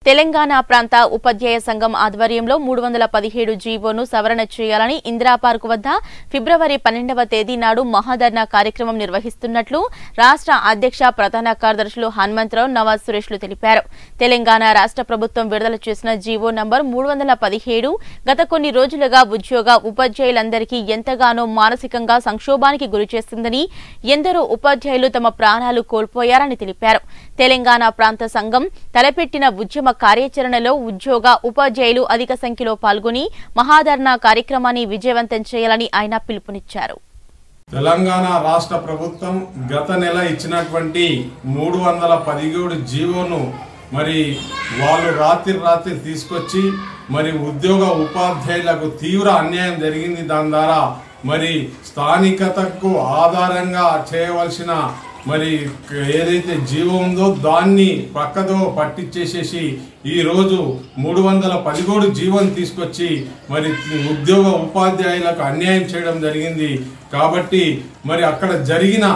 తెలంగాణ ప్రాంత ఉపాధ్యాయ సంఘం ఆధ్వర్యంలో మూడు వందల పదిహేడు జీవోను సవరణ చేయాలని ఇందిరా పార్క్ వద్ద ఫిబ్రవరి పన్నెండవ తేదీ నాడు మహాధర్నా కార్యక్రమం నిర్వహిస్తున్నట్లు రాష్ట్ర అధ్యక్ష ప్రధాన కార్యదర్శులు హనుమంతరావు నవాజ్ సురేష్లు తెలిపారు తెలంగాణ రాష్ట్ర ప్రభుత్వం విడుదల చేసిన జీవో నంబర్ మూడు వందల పదిహేడు గత కొన్ని రోజులుగా ఉద్యోగ ఉపాధ్యాయులందరికీ ఎంతగానో మానసికంగా సంక్షోభానికి గురిచేస్తుందని ఎందరో ఉపాధ్యాయులు తమ ప్రాణాలు కోల్పోయారని తెలిపారు తెలంగాణ ప్రాంత సంఘం తలపెట్టిన ఉద్యమ కార్యాచరణలో ఉద్యోగ ఉపాధ్యాయులు అధిక సంఖ్యలో పాల్గొని మహాధర్నా కార్యక్రమాన్ని విజయవంతం చేయాలని ఆయన పిలుపునిచ్చారు తెలంగాణ రాష్ట్ర ప్రభుత్వం గత నెల ఇచ్చినటువంటి మూడు వందల పదిహేడు జీవోను మరి వాళ్ళు రాత్రి రాత్రి తీసుకొచ్చి మరి ఉద్యోగ ఉపాధ్యాయులకు తీవ్ర అన్యాయం జరిగింది దాని ద్వారా మరి స్థానికతకు ఆధారంగా చేయవలసిన మరి ఏదైతే జీవం ఉందో దాన్ని పక్కదో పట్టించేసేసి ఈ రోజు మూడు వందల పదిహేడు జీవం తీసుకొచ్చి మరి ఉద్యోగ ఉపాధ్యాయులకు అన్యాయం చేయడం జరిగింది కాబట్టి మరి అక్కడ జరిగిన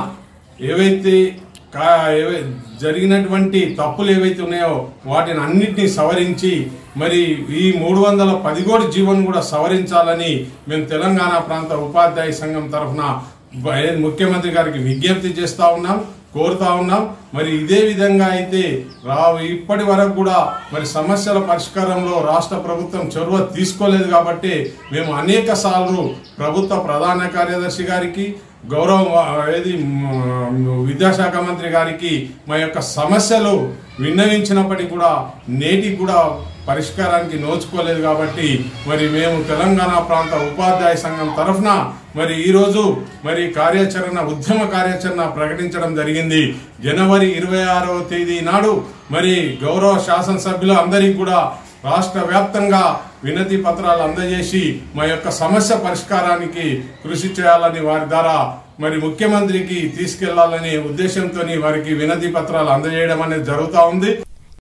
ఏవైతే కా- ఏవై- జరిగినటువంటి తప్పులు ఏవైతే ఉన్నాయో వాటిని అన్నిటినీ సవరించి మరి ఈ మూడు వందల పదిహేడు జీవన్ కూడా సవరించాలని మేము తెలంగాణ ప్రాంత ఉపాధ్యాయ సంఘం తరఫున బ- ముఖ్యమంత్రి గారికి విజ్ఞప్తి చేస్తా ఉన్నాం కోరుతా ఉన్నాం మరి ఇదే విధంగా అయితే రా ఇప్పటి వరకు కూడా మరి సమస్యల పరిష్కారంలో రాష్ట్ర ప్రభుత్వం చొరవ తీసుకోలేదు కాబట్టి మేము అనేక సార్లు ప్రభుత్వ ప్రధాన కార్యదర్శి గారికి గౌరవ ఏది మ్, విద్యాశాఖ మంత్రి గారికి మా యొక్క సమస్యలు విన్నవించినప్పటికీ కూడా నేటికి కూడా పరిష్కారానికి నోచుకోలేదు కాబట్టి మరి మేము తెలంగాణ ప్రాంత ఉపాధ్యాయ సంఘం తరఫున మరి ఈరోజు మరి కార్యాచరణ ఉద్యమ కార్యాచరణ ప్రకటించడం జరిగింది జనవరి ఇరవై ఆరవ తేదీ నాడు మరి గౌరవ శాసనసభ్యులు అందరికీ కూడా రాష్ట్ర వ్యాప్తంగా వినతి పత్రాలు అందజేసి మా యొక్క సమస్య పరిష్కారానికి కృషి చేయాలని వారి ద్వారా మరి ముఖ్యమంత్రికి తీసుకెళ్లాలనే ఉద్దేశంతో వారికి వినతి పత్రాలు అందజేయడం అనేది జరుగుతూ ఉంది